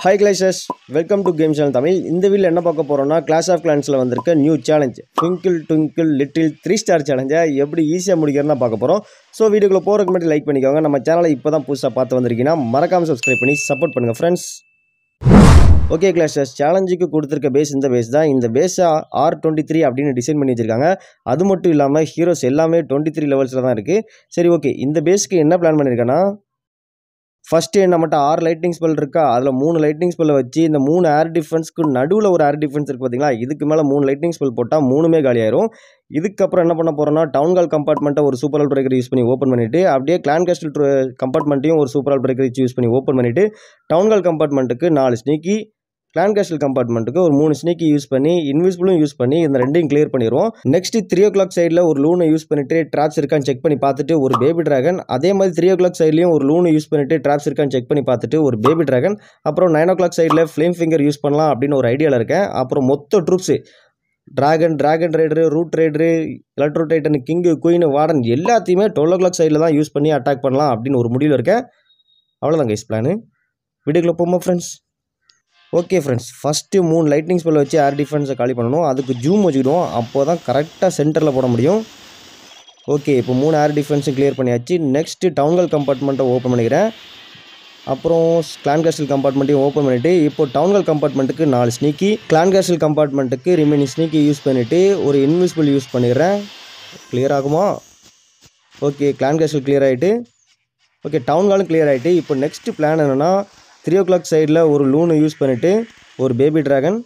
hi கிளைசஸ் welcome to game channel Tamil இந்த வீடியோவில் என்ன பார்க்க போகிறோம்னா கிளாஸ் ஆஃப் கிளான்ஸில் வந்திருக்க new challenge twinkle twinkle little three star சேலஞ்சை எப்படி ஈஸியாக முடிக்கிறதுனா பார்க்க போகிறோம் ஸோ வீடியோக்குள்ள போகிறதுக்கு முன்னாடி லைக் பண்ணிக்கோங்க நம்ம சேனலை இப்போ தான் புதுசாக பார்த்து வந்திருக்கீங்கன்னா மறக்காமல் சப்ஸ்கிரைப் பண்ணி சப்போர்ட் பண்ணுங்கள் ஃப்ரெண்ட்ஸ் ஓகே கிளாஸஸ் சேலஞ்சுக்கு கொடுத்துருக்க பேஸ் இந்த பேஸ் தான் இந்த பேஸை ஆர் டுவெண்ட்டி த்ரீ அப்படின்னு டிசைன் பண்ணி வச்சிருக்காங்க அது மட்டும் இல்லாமல் ஹீரோஸ் எல்லாமே டுவெண்ட்டி த்ரீ லெவல்ஸில் தான் இருக்குது சரி ஓகே இந்த பேஸ்க்கு என்ன பிளான் பண்ணியிருக்கேன்னா ஃபஸ்ட்டு நம்மகிட்ட ஆறு லைட்டிங் ஸ்பெல் இருக்கா அதில் மூணு லைட்டிங் ஸ்பெல்லை வச்சு இந்த மூணு ஏர் டிஃபென்ஸ்க்கு நடுவில் ஒரு ஏர் டிஃபென்ஸ் இருக்குது பார்த்தீங்களா இதுக்கு மேலே மூணு லைட்டிங் ஸ்பெல் போட்டால் மூணுமே காலியாயிரும் இதுக்கப்புறம் என்ன பண்ண போகிறோம்னா டவுன் கால் கம்பார்ட்மெண்ட்டை ஒரு சூப்பர் ஆல் பிரேக்கர் யூஸ் பண்ணி ஓப்பன் பண்ணிவிட்டு அப்படியே கிளான் கேஸ்டல் கம்பார்ட்மெண்ட்டையும் ஒரு சூப்பர் ஆல் பிரேக்கர் யூஸ் பண்ணி ஓப்பன் பண்ணிவிட்டு டவுன் கால் கம்பார்ட்மெண்ட்டுக்கு நாலு ஸ்னீக்கி கிளான் கேஸ்டல் கம்பார்ட்மெண்ட்டுக்கு ஒரு மூணு ஸ்னீக்கி யூஸ் பண்ணி இன்விசிபிளும் யூஸ் பண்ணி இந்த ரெண்டையும் கிளியர் பண்ணிடுவோம் நெக்ஸ்ட் த்ரீ ஓ கிளாக் சைடில் ஒரு லூனை யூஸ் பண்ணிட்டு ட்ராப்ஸ் இருக்கான்னு செக் பண்ணி பார்த்துட்டு ஒரு பேபி டிராகன் அதே மாதிரி த்ரீ ஓ கிளாக் சைட்லையும் ஒரு லூனை யூஸ் பண்ணிட்டு ட்ராப்ஸ் இருக்கான்னு செக் பண்ணி பார்த்துட்டு ஒரு பேபி டிராகன் அப்புறம் நைன் ஓ கிளாக் சைடில் ஃப்ளேம் ஃபிங்கர் யூஸ் பண்ணலாம் அப்படின்னு ஒரு ஐடியாவில் இருக்கேன் அப்புறம் மொத்த troops dragon dragon rider root rider electro titan king queen warden எல்லாத்தையுமே டுவெல் ஓ கிளாக் சைடில் தான் யூஸ் பண்ணி அட்டாக் பண்ணலாம் அப்படின்னு ஒரு முடிவில் இருக்கேன் அவ்வளோதான் கைஸ் பிளானு வீடியோக்குள்ள போமா ஃப்ரெண்ட்ஸ் ஓகே ஃப்ரெண்ட்ஸ் ஃபஸ்ட்டு மூணு லைட்னிங் ஸ்பெல்லை வச்சு ஏர் டிஃபென்ஸை காலி பண்ணணும் அதுக்கு ஜூம் வச்சுக்கிடுவோம் அப்போ தான் கரெக்டாக சென்டரில் போட முடியும் ஓகே இப்போ மூணு ஏர் டிஃபென்ஸும் கிளியர் பண்ணியாச்சு நெக்ஸ்ட்டு டவுன்கல் கம்பார்ட்மெண்ட்டை ஓப்பன் பண்ணிக்கிறேன் அப்புறம் கிளான் கேஸ்டல் கம்பார்ட்மெண்ட்டையும் ஓப்பன் பண்ணிவிட்டு இப்போ டவுன்கல் கம்பார்ட்மெண்ட்டுக்கு நாலு ஸ்னீக்கி கிளான் கேஸ்டல் கம்பார்ட்மெண்ட்டுக்கு ரிமைனிங் ஸ்னீக்கி யூஸ் பண்ணிவிட்டு ஒரு இன்விசிபிள் யூஸ் பண்ணிடுறேன் கிளியர் ஆகுமா ஓகே கிளான் கேஸ்டல் கிளியர் ஆகிட்டு ஓகே டவுன் காலும் கிளியர் ஆகிட்டு இப்போ நெக்ஸ்ட் பிளான் என்னென்னா த்ரீ ஓ கிளாக் சைடில் ஒரு லூனு யூஸ் பண்ணிவிட்டு ஒரு பேபி ட்ராகன்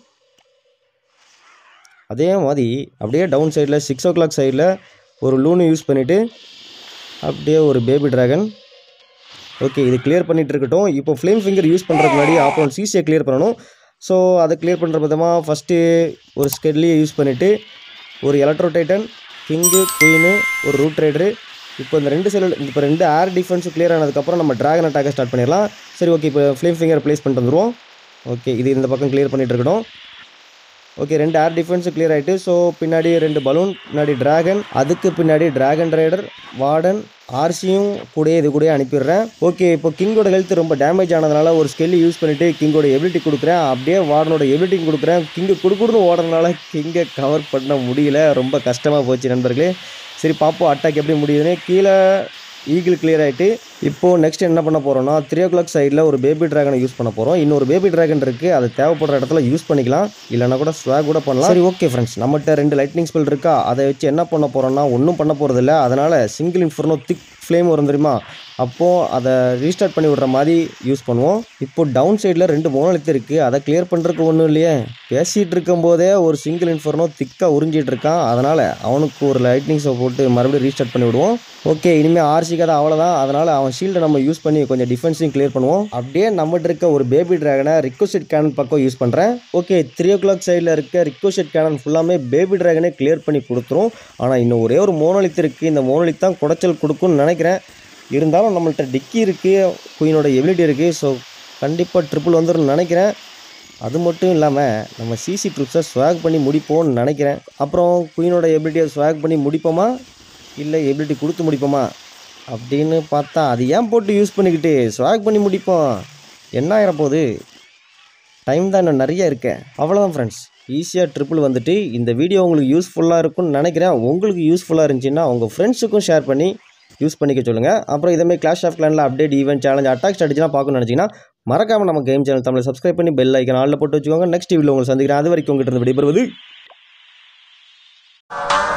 அதே மாதிரி அப்படியே டவுன் சைடில் சிக்ஸ் ஓ கிளாக் சைடில் ஒரு லூனு யூஸ் பண்ணிவிட்டு அப்படியே ஒரு பேபி ட்ராகன் ஓகே இது கிளியர் பண்ணிகிட்டு இருக்கட்டும் இப்போ ஃப்ளேம் ஃபிங்கர் யூஸ் பண்ணுறதுக்கு முன்னாடி அப்புறம் சிசியை கிளியர் பண்ணணும் ஸோ அதை கிளியர் பண்ணுற விதமாக ஃபஸ்ட்டு ஒரு ஸ்கெட்லியை யூஸ் பண்ணிவிட்டு ஒரு எலக்ட்ரோ டைட்டன் கிங்கு குயினு ஒரு ரூட் ரைடரு இப்போ இந்த ரெண்டு சைடில் இப்போ ரெண்டு ஏர் டிஃபென்ஸும் கிளியர் ஆனதுக்கப்புறம் நம்ம ட்ராகன் அட்டாக்கை ஸ்டார்ட் பண்ணிடலாம் சரி ஓகே இப்போ ஃப்ளேம் ஃபிங்கர் ப்ளேஸ் பண்ணிட்டு வந்துடுவோம் ஓகே இது இந்த பக்கம் கிளியர் பண்ணிட்டு இருக்கட்டும் ஓகே ரெண்டு ஏர் டிஃபென்ஸும் கிளியர் ஆகிட்டு ஸோ பின்னாடி ரெண்டு பலூன் பின்னாடி டிராகன் அதுக்கு பின்னாடி டிராகன் ரைடர் வார்டன் ஆர்சியும் கூடயே இது கூடயே அனுப்பிடுறேன் ஓகே இப்போ கிங்கோட ஹெல்த் ரொம்ப டேமேஜ் ஆனதுனால ஒரு ஸ்கெல்லி யூஸ் பண்ணிவிட்டு கிங்கோட எபிலிட்டி கொடுக்குறேன் அப்படியே வார்டனோட எபிலிட்டி கொடுக்குறேன் கிங்கு குடுக்குடுன்னு ஓடுறதுனால கிங்கை கவர் பண்ண முடியல ரொம்ப கஷ்டமாக போச்சு நண்பர்களே சரி பார்ப்போம் அட்டாக் எப்படி முடியுதுன்னு கீழே ஈகிள் கிளியர் ஆகிட்டு இப்போது நெக்ஸ்ட் என்ன பண்ண போகிறோம்னா த்ரீ ஓ கிளாக் சைடில் ஒரு பேபி ட்ராகனை யூஸ் பண்ண போகிறோம் இன்னொரு பேபி ட்ராகன் இருக்குது அது தேவைப்படுற இடத்துல யூஸ் பண்ணிக்கலாம் இல்லைனா கூட ஸ்வாக் கூட பண்ணலாம் சரி ஓகே ஃப்ரெண்ட்ஸ் நம்மகிட்ட ரெண்டு லைட்னிங் ஸ்பெல் இருக்கா அதை வச்சு என்ன பண்ண போகிறோம்னா ஒன்றும் பண்ண போகிறதில்ல அதனால் சிங்கிள் இன்ஃபர்னோ திக் ஃப்ளேம் வரும் தெரியுமா அப்போது அதை ரீஸ்டார்ட் பண்ணி விடுற மாதிரி யூஸ் பண்ணுவோம் இப்போ டவுன் சைடில் ரெண்டு மோனலித்து இருக்குது அதை கிளியர் பண்ணுறதுக்கு ஒன்றும் இல்லையே பேசிகிட்டு இருக்கும்போதே ஒரு சிங்கிள் இன்ஃபர்னோ திக்காக உறிஞ்சிட்டு இருக்கான் அதனால் அவனுக்கு ஒரு லைட்னிங்ஸை போட்டு மறுபடியும் ரீஸ்டார்ட் பண்ணி விடுவோம் ஓகே இனிமேல் ஆர்சி கதை அவ்வளோதான் அதனால் அவன் ஷீல்டை நம்ம யூஸ் பண்ணி கொஞ்சம் டிஃபென்ஸையும் கிளியர் பண்ணுவோம் அப்படியே நம்மகிட்ட இருக்க ஒரு பேபி ட்ராகனை ரிக்வஸ்ட் கேனன் பக்கம் யூஸ் பண்ணுறேன் ஓகே த்ரீ ஓ கிளாக் சைடில் இருக்க ரிக்வஸ்ட் கேனன் ஃபுல்லாமே பேபி ட்ராகனே கிளியர் பண்ணி கொடுத்துரும் ஆனால் இன்னும் ஒரே ஒரு மோனலித் இருக்குது இந்த மோனலித் தான் குடைச்சல் கொடுக்கும்னு நினைக்கிறேன் இருந்தாலும் நம்மள்ட்ட டிக்கி இருக்குது குயினோட எபிலிட்டி இருக்குது ஸோ கண்டிப்பாக ட்ரிபிள் வந்துடும் நினைக்கிறேன் அது மட்டும் இல்லாமல் நம்ம சிசி ட்ரிப்ஸை ஸ்வாக் பண்ணி முடிப்போம்னு நினைக்கிறேன் அப்புறம் குயினோட எபிலிட்டியை ஸ்வாக் பண்ணி முடிப்போமா இல்லை எபிலிட்டி கொடுத்து முடிப்போமா அப்படின்னு பார்த்தா அது ஏன் போட்டு யூஸ் பண்ணிக்கிட்டு ஸ்வாக் பண்ணி முடிப்போம் என்ன ஆகிற போகுது டைம் தான் இன்னும் நிறைய இருக்கேன் அவ்வளோதான் ஃப்ரெண்ட்ஸ் ஈஸியாக ட்ரிபிள் வந்துட்டு இந்த வீடியோ உங்களுக்கு யூஸ்ஃபுல்லாக இருக்கும்னு நினைக்கிறேன் உங்களுக்கு யூஸ்ஃபுல்லாக இருந்துச்சுன்னா உங்கள் ஃப்ரெண்ட்ஸுக்கும் ஷேர் பண்ணி யூஸ் பண்ணிக்க சொல்லுங்கள் அப்புறம் இதேமாதிரி கிளாஷ் ஆஃப் கிளானில் அப்டேட் ஈவெண்ட் சேலஞ்ச் அட்டாக் ஸ்ட்ராட்டஜிலாம் பார்க்கணும்னு நினச்சிங்கன்னா மறக்காமல் நம்ம கேம் சேனல் தமிழை சப்ஸ்கிரைப் பண்ணி பெல் ஐக்கன் ஆளில் போட்டு வச்சுக்கோங்க நெக்ஸ்ட் வீடியோ உங்களுக்கு சந்திக்கிறேன் அது வரைக்கும் உங்கள்கிட்ட இருந்து விடைபெறுவது